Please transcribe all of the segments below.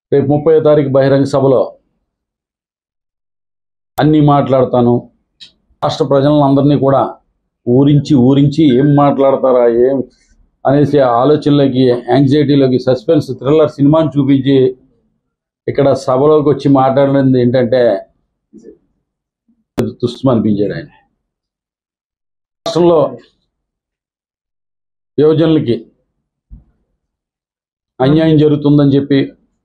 రేపు ముప్పై తారీఖు బహిరంగ సభలో అన్నీ మాట్లాడతాను రాష్ట్ర ప్రజలందరినీ కూడా ఊరించి ఊరించి ఏం మాట్లాడతారా ఏం అనేసి ఆలోచనలోకి యాంగ్జైటీలోకి సస్పెన్స్ థ్రిల్లర్ సినిమాని చూపించి ఇక్కడ సభలోకి వచ్చి మాట్లాడినది ఏంటంటే తుస్తం అనిపించాడు ఆయన రాష్ట్రంలో యువజనులకి అన్యాయం జరుగుతుందని చెప్పి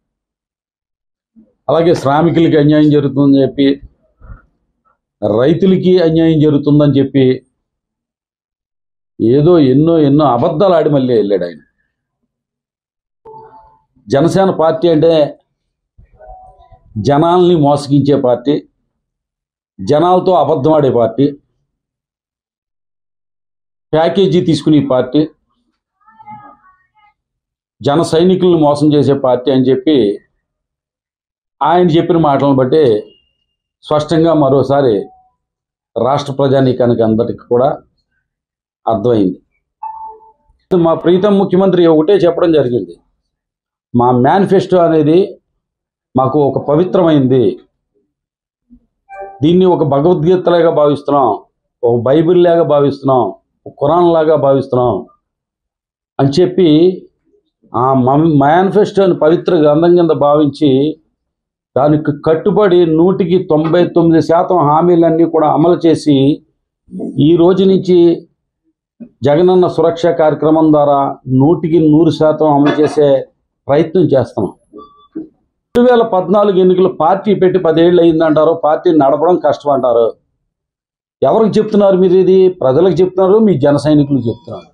అలాగే శ్రామికులకి అన్యాయం జరుగుతుందని చెప్పి రైతులకి అన్యాయం జరుగుతుందని చెప్పి ఏదో ఎన్నో ఎన్నో అబద్ధాలు ఆడి మళ్ళీ వెళ్ళాడు ఆయన జనసేన పార్టీ అంటే జనాల్ని మోసగించే పార్టీ జనాలతో అబద్ధం ఆడే పార్టీ ప్యాకేజీ తీసుకునే పార్టీ జన సైనికులను మోసం చేసే పార్టీ అని చెప్పి ఆయన చెప్పిన మాటలను బట్టి స్పష్టంగా మరోసారి రాష్ట్ర ప్రజానీకానికి అందరికి కూడా అర్థమైంది మా ప్రీతం ముఖ్యమంత్రి ఒకటే చెప్పడం జరిగింది మా మేనిఫెస్టో అనేది మాకు ఒక పవిత్రమైంది దీన్ని ఒక భగవద్గీతలాగా భావిస్తున్నాం ఒక బైబిల్ లాగా భావిస్తున్నాం ఒక ఖురాన్ లాగా భావిస్తున్నాం అని చెప్పి ఆ మేనిఫెస్టోని పవిత్ర గ్రంథం కింద భావించి దానికి కట్టుబడి నూటికి తొంభై తొమ్మిది శాతం హామీలన్నీ కూడా అమలు చేసి ఈ రోజు నుంచి జగనన్న సురక్ష కార్యక్రమం ద్వారా నూటికి నూరు శాతం అమలు చేసే ప్రయత్నం చేస్తున్నాం రెండు వేల పద్నాలుగు ఎన్నికలు పార్టీ పెట్టి పదేళ్ళు అయిందంటారు పార్టీ నడపడం కష్టం అంటారు ఎవరికి చెప్తున్నారు మీరు ఇది ప్రజలకు చెప్తున్నారు మీ జన సైనికులకు చెప్తున్నారు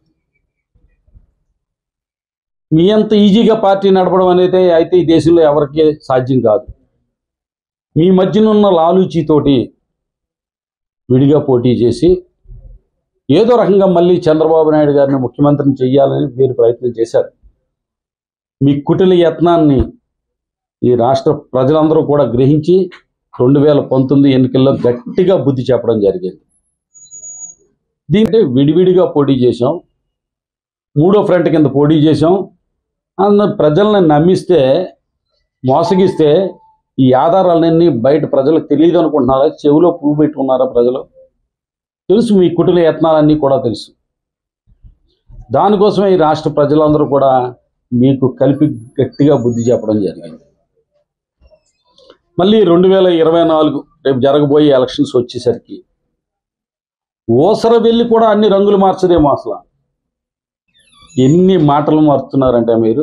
మీ అంత ఈజీగా పార్టీ నడపడం అనేది అయితే ఈ దేశంలో ఎవరికి సాధ్యం కాదు మీ మధ్యనున్న లాలూచీతోటి విడిగా పోటీ చేసి ఏదో రకంగా మళ్ళీ చంద్రబాబు నాయుడు గారిని ముఖ్యమంత్రిని చెయ్యాలని మీరు ప్రయత్నం చేశారు మీ కుటిల యత్నాన్ని ఈ రాష్ట్ర ప్రజలందరూ కూడా గ్రహించి రెండు వేల పంతొమ్మిది ఎన్నికల్లో గట్టిగా బుద్ధి చెప్పడం జరిగింది దీంట్లో విడివిడిగా పోటీ చేశాం మూడో ఫ్రంట్ కింద పోటీ చేశాం అందరు ప్రజల్ని నమ్మిస్తే మోసగిస్తే ఈ ఆధారాలన్నీ బయట ప్రజలకు తెలియదు అనుకుంటున్నారా చెవిలో పువ్వు పెట్టుకున్నారా ప్రజలు తెలుసు మీ కుటుంబ యత్నాలన్నీ కూడా తెలుసు దానికోసమే ఈ రాష్ట్ర ప్రజలందరూ కూడా మీకు కలిపి గట్టిగా బుద్ధి చెప్పడం జరిగింది మళ్ళీ రెండు వేల ఇరవై నాలుగు రేపు జరగబోయే ఎలక్షన్స్ వచ్చేసరికి ఓసర వెళ్ళి కూడా అన్ని రంగులు మార్చదేమో అసలు ఎన్ని మాటలు మారుతున్నారంటే మీరు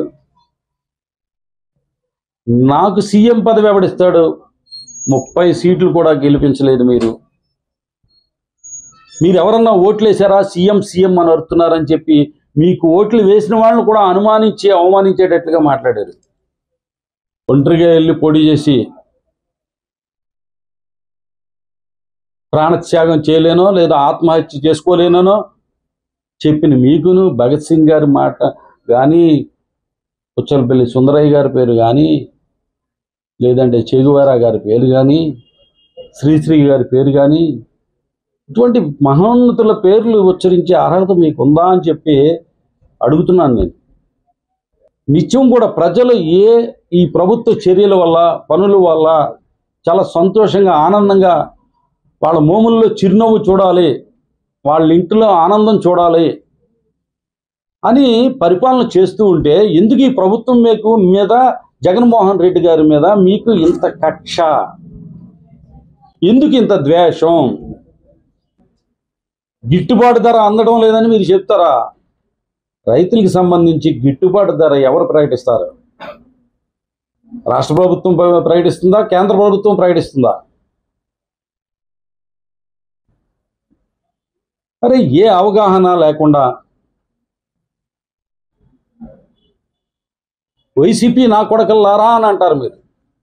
నాకు సీఎం పదవి ఎవడిస్తాడు ముప్పై సీట్లు కూడా గెలిపించలేదు మీరు మీరు ఎవరన్నా ఓట్లు వేసారా సీఎం సీఎం అని అరుతున్నారని చెప్పి మీకు ఓట్లు వేసిన వాళ్ళని కూడా అనుమానించి అవమానించేటట్లుగా మాట్లాడారు ఒంటరిగా వెళ్ళి పొడి చేసి ప్రాణత్యాగం చేయలేనో లేదా ఆత్మహత్య చేసుకోలేనో చెప్పిన మీకును భగత్ సింగ్ గారి మాట కానీ ఉచ్చలపల్లి సుందరయ్య గారి పేరు కానీ లేదంటే చెగువారా గారి పేరు కానీ శ్రీశ్రీ గారి పేరు కానీ ఇటువంటి మహోన్నతుల పేర్లు ఉచ్చరించే అర్హత మీకు ఉందా అని చెప్పి అడుగుతున్నాను నేను నిత్యం కూడా ప్రజలు ఏ ఈ ప్రభుత్వ చర్యల వల్ల పనుల వల్ల చాలా సంతోషంగా ఆనందంగా వాళ్ళ మోముల్లో చిరునవ్వు చూడాలి వాళ్ళ ఇంటిలో ఆనందం చూడాలి అని పరిపాలన చేస్తూ ఉంటే ఎందుకు ఈ ప్రభుత్వం మీకు మీద జగన్మోహన్ రెడ్డి గారి మీద మీకు ఇంత కక్ష ఎందుకు ఇంత ద్వేషం గిట్టుబాటు ధర అందడం లేదని మీరు చెప్తారా రైతులకు సంబంధించి గిట్టుబాటు ధర ఎవరు ప్రకటిస్తారు రాష్ట్ర ప్రభుత్వం ప్ర- ప్రకటిస్తుందా కేంద్ర ప్రభుత్వం ప్రకటిస్తుందా అరే ఏ అవగాహన లేకుండా వైసీపీ నా కొడకల్లారా అని అంటారు మీరు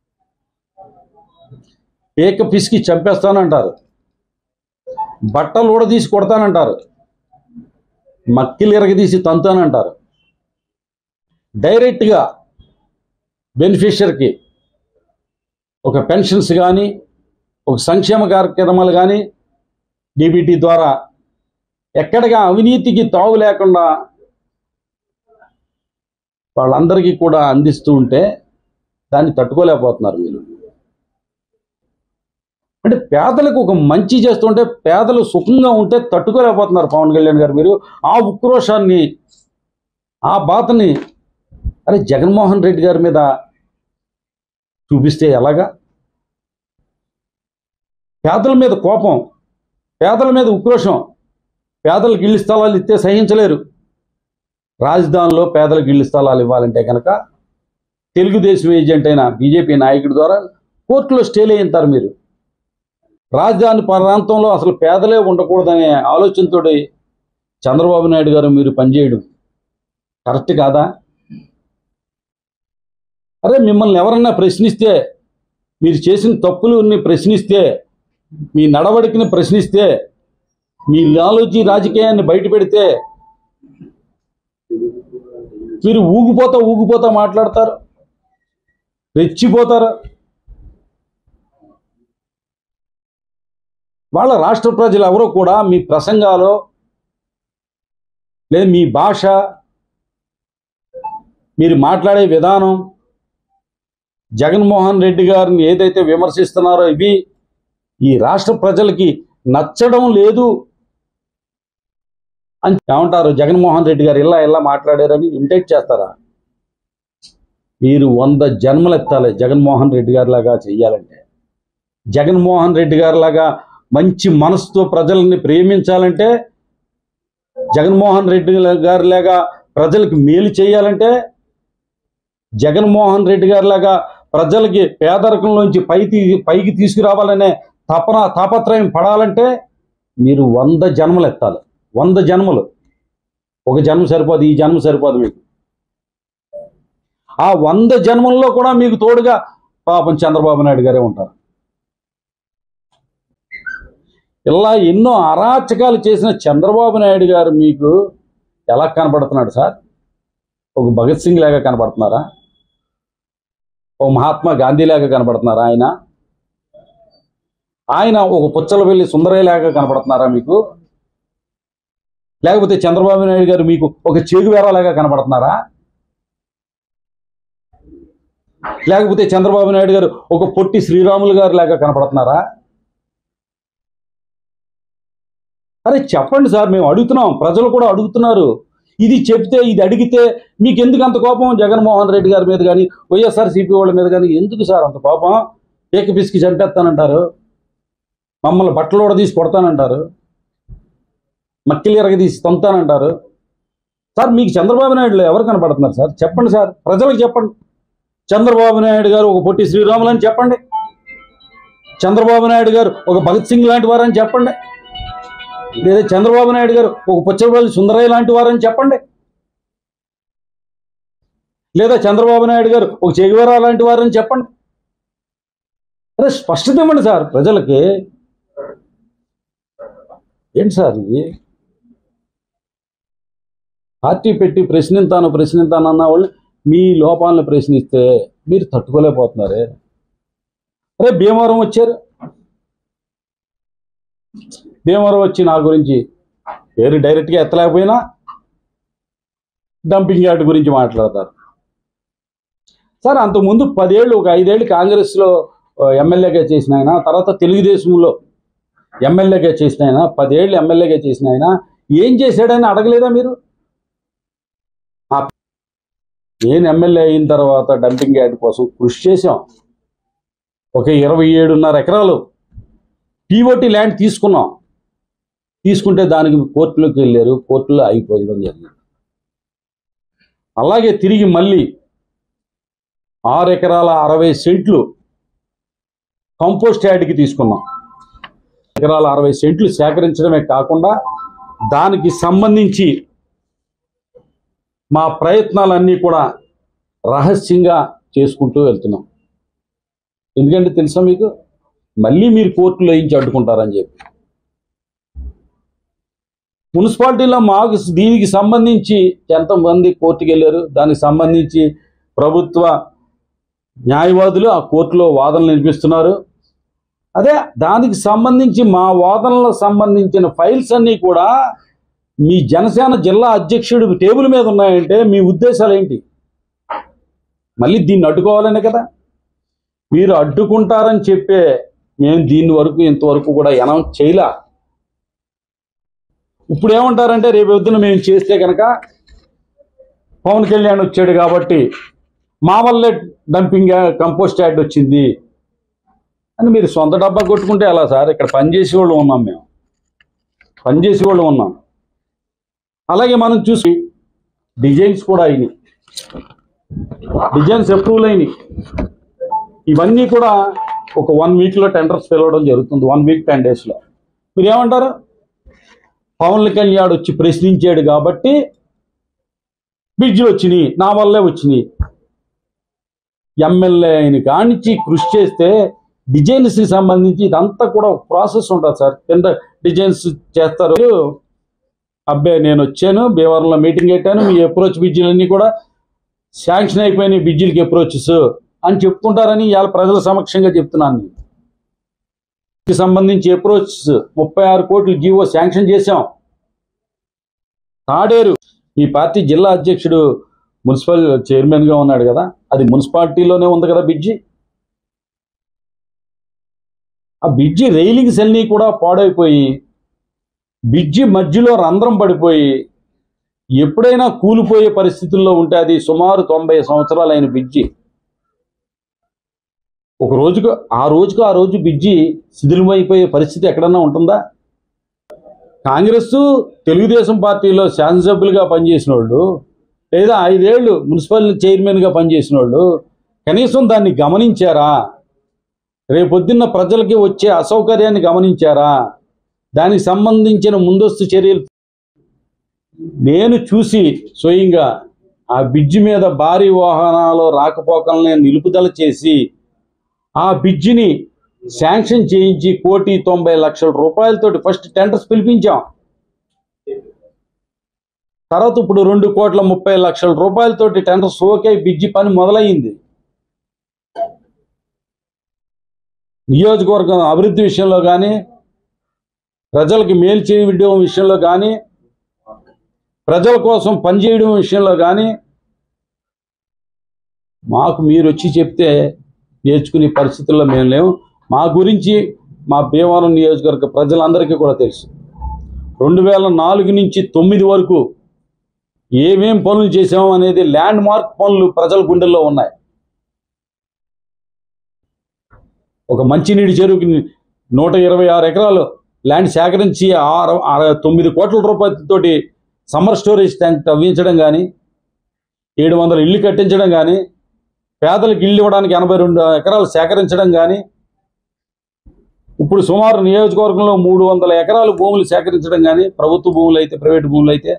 పేక పిసికి చంపేస్తానంటారు బట్టలు ఊడదీసి కొడతానంటారు మక్కిలు ఇరగదీసి తంతానంటారు డైరెక్ట్గా బెనిఫిషియర్కి ఒక పెన్షన్స్ కానీ ఒక సంక్షేమ కార్యక్రమాలు కానీ డీబీటీ ద్వారా ఎక్కడిగా అవినీతికి తావు లేకుండా వాళ్ళందరికీ కూడా అందిస్తూ ఉంటే దాన్ని తట్టుకోలేకపోతున్నారు మీరు అంటే పేదలకు ఒక మంచి చేస్తుంటే పేదలు సుఖంగా ఉంటే తట్టుకోలేకపోతున్నారు పవన్ కళ్యాణ్ గారు మీరు ఆ ఉక్రోషాన్ని ఆ బాధని అరే జగన్మోహన్ రెడ్డి గారి మీద చూపిస్తే ఎలాగా పేదల మీద కోపం పేదల మీద ఉక్రోషం పేదలకు ఇళ్ల స్థలాలు ఇస్తే సహించలేరు రాజధానిలో పేదలకు ఇళ్ల స్థలాలు ఇవ్వాలంటే కనుక తెలుగుదేశం ఏజెంట్ అయిన బీజేపీ నాయకుడి ద్వారా కోర్టులో స్టేలు అయింటారు మీరు రాజధాని ప్రాంతంలో అసలు పేదలే ఉండకూడదనే ఆలోచనతో చంద్రబాబు నాయుడు గారు మీరు పనిచేయడం కరెక్ట్ కాదా అరే మిమ్మల్ని ఎవరన్నా ప్రశ్నిస్తే మీరు చేసిన తప్పులని ప్రశ్నిస్తే మీ నడవడికని ప్రశ్నిస్తే మీ ఆలోచి రాజకీయాన్ని బయట పెడితే మీరు ఊగిపోతా ఊగిపోతా మాట్లాడతారు రెచ్చిపోతారు వాళ్ళ రాష్ట్ర ప్రజలు ఎవరో కూడా మీ ప్రసంగాలు లేదా మీ భాష మీరు మాట్లాడే విధానం జగన్మోహన్ రెడ్డి గారిని ఏదైతే విమర్శిస్తున్నారో ఇవి ఈ రాష్ట్ర ప్రజలకి నచ్చడం లేదు అని ఏమంటారు జగన్మోహన్ రెడ్డి గారు ఇలా ఇలా మాట్లాడారని ఇమిటేట్ చేస్తారా మీరు వంద జన్మలు ఎత్తాలి జగన్మోహన్ రెడ్డి గారి లాగా చెయ్యాలంటే జగన్మోహన్ రెడ్డి గారి లాగా మంచి మనసుతో ప్రజల్ని ప్రేమించాలంటే జగన్మోహన్ రెడ్డి గారి లాగా ప్రజలకు మేలు చేయాలంటే జగన్మోహన్ రెడ్డి గారి లాగా ప్రజలకి పేదరికంలోంచి పైకి పైకి తీసుకురావాలనే తపన తాపత్రయం పడాలంటే మీరు వంద జన్మలు ఎత్తాలి వంద జన్మలు ఒక జన్మ సరిపోదు ఈ జన్మ సరిపోదు మీకు ఆ వంద జన్మల్లో కూడా మీకు తోడుగా పాపం చంద్రబాబు నాయుడు గారే ఉంటారు ఇలా ఎన్నో అరాచకాలు చేసిన చంద్రబాబు నాయుడు గారు మీకు ఎలా కనపడుతున్నాడు సార్ ఒక భగత్ సింగ్ లాగా కనపడుతున్నారా ఓ మహాత్మా గాంధీ లాగా కనపడుతున్నారా ఆయన ఆయన ఒక పుచ్చలవెల్లి సుందరయ్య లాగా కనపడుతున్నారా మీకు లేకపోతే చంద్రబాబు నాయుడు గారు మీకు ఒక చేగువేరా లాగా కనపడుతున్నారా లేకపోతే చంద్రబాబు నాయుడు గారు ఒక పొట్టి శ్రీరాములు గారు లాగా కనపడుతున్నారా అరే చెప్పండి సార్ మేము అడుగుతున్నాం ప్రజలు కూడా అడుగుతున్నారు ఇది చెప్తే ఇది అడిగితే మీకు ఎందుకు అంత కోపం జగన్మోహన్ రెడ్డి గారి మీద కానీ వైఎస్ఆర్ సిపి వాళ్ళ మీద కానీ ఎందుకు సార్ అంత కోపం ఏక పిసికి చంపేస్తానంటారు మమ్మల్ని బట్టలు కూడా తీసి కొడతానంటారు మక్కిలి ఎరగదీసి తొంతానంటారు సార్ మీకు చంద్రబాబు నాయుడులో ఎవరు కనపడుతున్నారు సార్ చెప్పండి సార్ ప్రజలకు చెప్పండి చంద్రబాబు నాయుడు గారు ఒక పొట్టి శ్రీరాములు అని చెప్పండి చంద్రబాబు నాయుడు గారు ఒక భగత్ సింగ్ లాంటి వారని చెప్పండి లేదా చంద్రబాబు నాయుడు గారు ఒక పుచ్చలపల్లి సుందరయ్య లాంటి వారని చెప్పండి లేదా చంద్రబాబు నాయుడు గారు ఒక చెగువరా లాంటి వారని చెప్పండి అరే స్పష్టత ఇవ్వండి సార్ ప్రజలకి ఏంటి సార్ ఇది పార్టీ పెట్టి ప్రశ్నిస్తాను ప్రశ్నిస్తాను అన్న వాళ్ళు మీ లోపాలను ప్రశ్నిస్తే మీరు తట్టుకోలేకపోతున్నారే అరే భీమవరం వచ్చారు భీమవరం వచ్చి నా గురించి పేరు డైరెక్ట్గా ఎత్తలేకపోయినా డంపింగ్ యార్డ్ గురించి మాట్లాడతారు సార్ అంతకుముందు పదేళ్ళు ఒక ఐదేళ్ళు కాంగ్రెస్లో ఆ, ఎమ్మెల్యేగా చేసిన ఆయన తర్వాత తెలుగుదేశంలో ఎమ్మెల్యేగా చేసిన ఆయన పదేళ్ళు ఎమ్మెల్యేగా చేసిన ఆయన ఏం చేశాడని అడగలేదా మీరు ఆ నేను ఎమ్మెల్యే అయిన తర్వాత డంపింగ్ యార్డ్ కోసం కృషి చేశాం ఒక ఇరవై ఏడున్నర ఎకరాలు పీఓటీ ల్యాండ్ తీసుకున్నాం తీసుకుంటే దానికి కోర్టులోకి వెళ్ళారు కోర్టులో అయిపోయడం జరిగింది అలాగే తిరిగి మళ్ళీ ఆరు ఎకరాల అరవై సెంట్లు కంపోస్ట్ యార్డ్కి తీసుకున్నాం ఎకరాల అరవై సెంట్లు సేకరించడమే కాకుండా దానికి సంబంధించి మా ప్రయత్నాలన్నీ కూడా రహస్యంగా చేసుకుంటూ వెళ్తున్నాం ఎందుకంటే తెలుసా మీకు మళ్ళీ మీరు కోర్టులో వేయించి అడ్డుకుంటారని చెప్పి మున్సిపాలిటీలో మాకు దీనికి సంబంధించి ఎంతమంది కోర్టుకి వెళ్ళారు దానికి సంబంధించి ప్రభుత్వ న్యాయవాదులు ఆ కోర్టులో వాదనలు వినిపిస్తున్నారు అదే దానికి సంబంధించి మా వాదనలకు సంబంధించిన ఫైల్స్ అన్నీ కూడా మీ జనసేన జిల్లా అధ్యక్షుడి టేబుల్ మీద ఉన్నాయంటే మీ ఉద్దేశాలు ఏంటి మళ్ళీ దీన్ని అడ్డుకోవాలనే కదా మీరు అడ్డుకుంటారని చెప్పే మేము దీని వరకు ఇంతవరకు కూడా అనౌన్స్ చేయలే ఇప్పుడు ఏమంటారంటే రేపు పొద్దున మేము చేస్తే కనుక పవన్ కళ్యాణ్ వచ్చాడు కాబట్టి మా వల్లే డంపింగ్ కంపోస్ట్ యాడ్ వచ్చింది అని మీరు సొంత డబ్బా కొట్టుకుంటే ఎలా సార్ ఇక్కడ పనిచేసే వాళ్ళు ఉన్నాం మేము పనిచేసే వాళ్ళు ఉన్నాం అలాగే మనం చూసి డిజైన్స్ కూడా అయినాయి డిజైన్స్ అప్రూవల్ అయినాయి ఇవన్నీ కూడా ఒక వన్ వీక్లో టెండర్స్ పిలవడం జరుగుతుంది వన్ వీక్ టెన్ డేస్లో మీరు ఏమంటారు పవన్ కళ్యాణ్ వచ్చి ప్రశ్నించాడు కాబట్టి బిడ్జులు వచ్చినాయి నా వల్లే వచ్చినాయి ఎమ్మెల్యే అయిన కానించి కృషి చేస్తే డిజైన్స్కి సంబంధించి ఇదంతా కూడా ప్రాసెస్ ఉంటుంది సార్ కింద డిజైన్స్ చేస్తారు అబ్బాయి నేను వచ్చాను భీమవరంలో మీటింగ్ పెట్టాను మీ అప్రోచ్ బిడ్జీలన్నీ కూడా శాంక్షన్ అయిపోయినాయి బిడ్జీలకి అప్రోచెస్ అని చెప్పుకుంటారని ఇవాళ ప్రజల సమక్షంగా చెప్తున్నాను నేను కి సంబంధించి అప్రోచ్ ముప్పై ఆరు కోట్లు జీవో శాంక్షన్ చేశాం తాడేరు ఈ పార్టీ జిల్లా అధ్యక్షుడు మున్సిపల్ చైర్మన్ గా ఉన్నాడు కదా అది మున్సిపాలిటీలోనే ఉంది కదా బిడ్జి ఆ బిడ్జి రైలింగ్స్ అన్నీ కూడా పాడైపోయి బిడ్జి మధ్యలో రంధ్రం పడిపోయి ఎప్పుడైనా కూలిపోయే పరిస్థితుల్లో ఉంటే అది సుమారు తొంభై సంవత్సరాలైన బిడ్జి ఒక రోజుకు ఆ రోజుకు ఆ రోజు బిడ్జి శిథిలమైపోయే పరిస్థితి ఎక్కడన్నా ఉంటుందా కాంగ్రెస్ తెలుగుదేశం పార్టీలో శాసనసభ్యులుగా పనిచేసిన వాళ్ళు లేదా ఐదేళ్లు మున్సిపల్ చైర్మన్గా పనిచేసిన వాళ్ళు కనీసం దాన్ని గమనించారా రేపొద్దున్న ప్రజలకి వచ్చే అసౌకర్యాన్ని గమనించారా దానికి సంబంధించిన ముందస్తు చర్యలు నేను చూసి స్వయంగా ఆ బ్రిడ్జి మీద భారీ వాహనాలు రాకపోకల్ని నిలుపుదల చేసి ఆ బ్రిడ్జిని శాంక్షన్ చేయించి కోటి తొంభై లక్షల రూపాయలతోటి ఫస్ట్ టెండర్స్ పిలిపించాం తర్వాత ఇప్పుడు రెండు కోట్ల ముప్పై లక్షల రూపాయలతోటి టెండర్స్ ఓకే బ్రిడ్జి పని మొదలయ్యింది నియోజకవర్గం అభివృద్ధి విషయంలో కానీ ప్రజలకి మేలు చేయడం విషయంలో కానీ ప్రజల కోసం పనిచేయడం విషయంలో కానీ మాకు మీరు వచ్చి చెప్తే నేర్చుకునే పరిస్థితుల్లో మేము లేము మా గురించి మా భీమవరం నియోజకవర్గ ప్రజలందరికీ కూడా తెలుసు రెండు వేల నాలుగు నుంచి తొమ్మిది వరకు ఏమేం పనులు చేసాము అనేది ల్యాండ్ మార్క్ పనులు ప్రజల గుండెల్లో ఉన్నాయి ఒక మంచినీటి చెరువుకి నూట ఇరవై ఆరు ఎకరాలు ల్యాండ్ సేకరించి ఆరు ఆరు- తొమ్మిది కోట్ల రూపాయలతోటి సమ్మర్ స్టోరేజ్ ట్యాంక్ తవ్వించడం కానీ ఏడు వందల ఇల్లు కట్టించడం కానీ పేదలకు ఇల్లు ఇవ్వడానికి ఎనభై రెండు ఎకరాలు సేకరించడం కానీ ఇప్పుడు సుమారు నియోజకవర్గంలో మూడు వందల ఎకరాలు భూములు సేకరించడం కానీ ప్రభుత్వ భూములు అయితే ప్రైవేట్ భూములు అయితే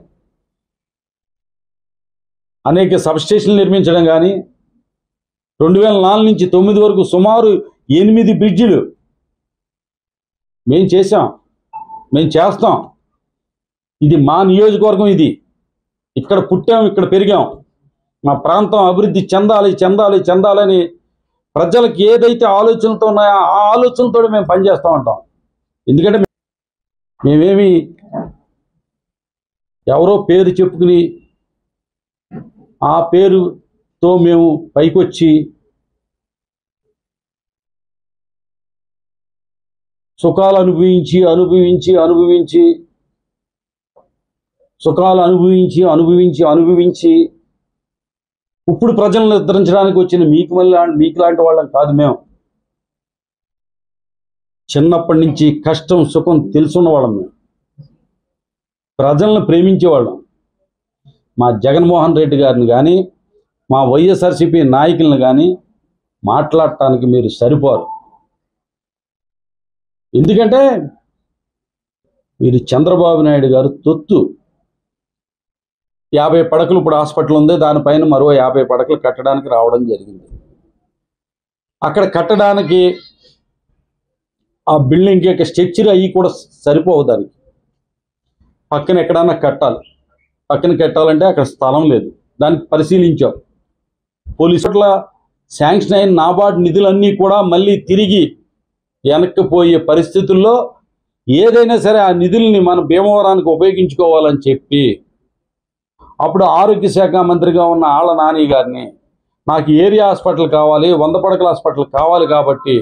అనేక సబ్స్టేషన్లు నిర్మించడం కానీ రెండు వేల నాలుగు నుంచి తొమ్మిది వరకు సుమారు ఎనిమిది బ్రిడ్జిలు మేము చేసాం మేము చేస్తాం ఇది మా నియోజకవర్గం ఇది ఇక్కడ పుట్టాం ఇక్కడ పెరిగాం మా ప్రాంతం అభివృద్ధి చెందాలి చెందాలి చెందాలని ప్రజలకు ఏదైతే ఆలోచనలతో ఉన్నాయో ఆ ఆలోచనతో మేము పనిచేస్తూ ఉంటాం ఎందుకంటే మేమేమి ఎవరో పేరు చెప్పుకుని ఆ పేరుతో మేము పైకొచ్చి సుఖాలు అనుభవించి అనుభవించి అనుభవించి సుఖాలు అనుభవించి అనుభవించి అనుభవించి ఇప్పుడు ప్రజలను నిర్ధరించడానికి వచ్చిన మీకు మళ్ళీ మీకు లాంటి వాళ్ళం కాదు మేము చిన్నప్పటి నుంచి కష్టం సుఖం తెలుసున్న వాళ్ళం మేము ప్రజలను ప్రేమించేవాళ్ళం మా జగన్మోహన్ రెడ్డి గారిని కానీ మా వైఎస్ఆర్సీపీ నాయకులను కానీ మాట్లాడటానికి మీరు సరిపోరు ఎందుకంటే మీరు చంద్రబాబు నాయుడు గారు తొత్తు యాభై పడకలు ఇప్పుడు హాస్పిటల్ ఉంది దానిపైన మరో యాభై పడకలు కట్టడానికి రావడం జరిగింది అక్కడ కట్టడానికి ఆ బిల్డింగ్ యొక్క స్ట్రక్చర్ అవి కూడా సరిపోవు దానికి పక్కన ఎక్కడన్నా కట్టాలి పక్కన కట్టాలంటే అక్కడ స్థలం లేదు దానికి పరిశీలించాం పోలీసుల శాంక్షన్ అయిన నాబార్డ్ నిధులన్నీ కూడా మళ్ళీ తిరిగి వెనక్కి పోయే పరిస్థితుల్లో ఏదైనా సరే ఆ నిధుల్ని మన భీమవరానికి ఉపయోగించుకోవాలని చెప్పి అప్పుడు ఆరోగ్య శాఖ మంత్రిగా ఉన్న ఆళ్ళ నాని గారిని నాకు ఏరియా హాస్పిటల్ కావాలి వంద పడకల హాస్పిటల్ కావాలి కాబట్టి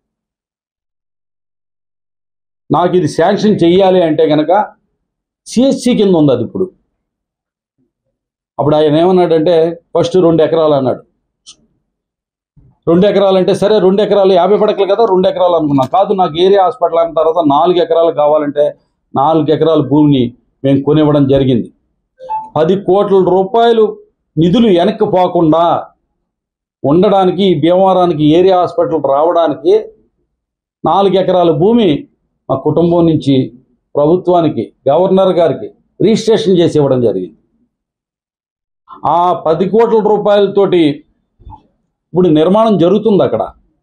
నాకు ఇది శాంక్షన్ చెయ్యాలి అంటే కనుక సిఎస్సి కింద ఉంది అది ఇప్పుడు అప్పుడు ఆయన ఏమన్నాడంటే ఫస్ట్ రెండు ఎకరాలు అన్నాడు రెండు ఎకరాలు అంటే సరే రెండు ఎకరాలు యాభై పడకలు కదా రెండు ఎకరాలు అనుకున్నాం కాదు నాకు ఏరియా హాస్పిటల్ అన్న తర్వాత నాలుగు ఎకరాలు కావాలంటే నాలుగు ఎకరాల భూమిని మేము కొనివ్వడం జరిగింది పది కోట్ల రూపాయలు నిధులు వెనక్కి పోకుండా ఉండడానికి ఈ భీమవరానికి ఏరియా హాస్పిటల్ రావడానికి నాలుగు ఎకరాల భూమి మా కుటుంబం నుంచి ప్రభుత్వానికి గవర్నర్ గారికి రిజిస్ట్రేషన్ చేసి ఇవ్వడం జరిగింది ఆ పది కోట్ల రూపాయలతోటి ఇప్పుడు నిర్మాణం జరుగుతుంది అక్కడ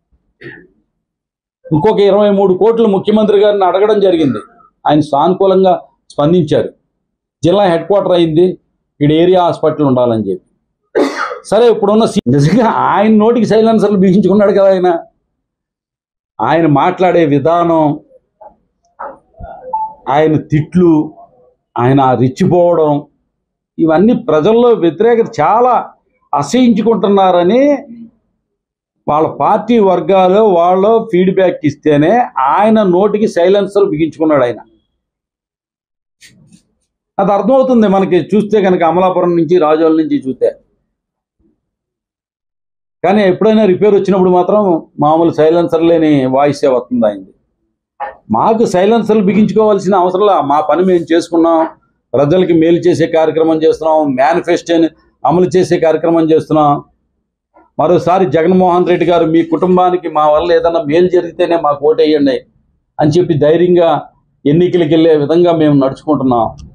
ఇంకొక ఇరవై మూడు కోట్లు ముఖ్యమంత్రి గారిని అడగడం జరిగింది ఆయన సానుకూలంగా స్పందించారు జిల్లా హెడ్ క్వార్టర్ అయింది ఇక్కడ ఏరియా హాస్పిటల్ ఉండాలని చెప్పి సరే ఇప్పుడున్న సి- నిజంగా ఆయన నోటికి సైలెన్సర్లు బిగించుకున్నాడు కదా ఆయన ఆయన మాట్లాడే విధానం ఆయన తిట్లు ఆయన రెచ్చిపోవడం ఇవన్నీ ప్రజల్లో వ్యతిరేకత చాలా అసహించుకుంటున్నారని వాళ్ళ పార్టీ వర్గాలు వాళ్ళు ఫీడ్బ్యాక్ ఇస్తేనే ఆయన నోటికి సైలెన్సర్ బిగించుకున్నాడు ఆయన అది అర్థమవుతుంది మనకి చూస్తే కనుక అమలాపురం నుంచి రాజోల నుంచి చూస్తే కానీ ఎప్పుడైనా రిపేర్ వచ్చినప్పుడు మాత్రం మామూలు సైలెన్సర్ లేని వాయిసే వస్తుంది ఆయనది మాకు సైలెన్సర్లు బిగించుకోవాల్సిన అవసరం లే. మా పని మేము చేసుకున్నాం ప్రజలకి మేలు చేసే కార్యక్రమం చేస్తున్నాం మేనిఫెస్టోని అమలు చేసే కార్యక్రమం చేస్తున్నాం మరోసారి జగన్మోహన్ రెడ్డి గారు మీ కుటుంబానికి మా వల్ల ఏదైనా మేలు జరిగితేనే మాకు ఓటేయండి అని చెప్పి ధైర్యంగా ఎన్నికలకు వెళ్ళే విధంగా మేము నడుచుకుంటున్నాం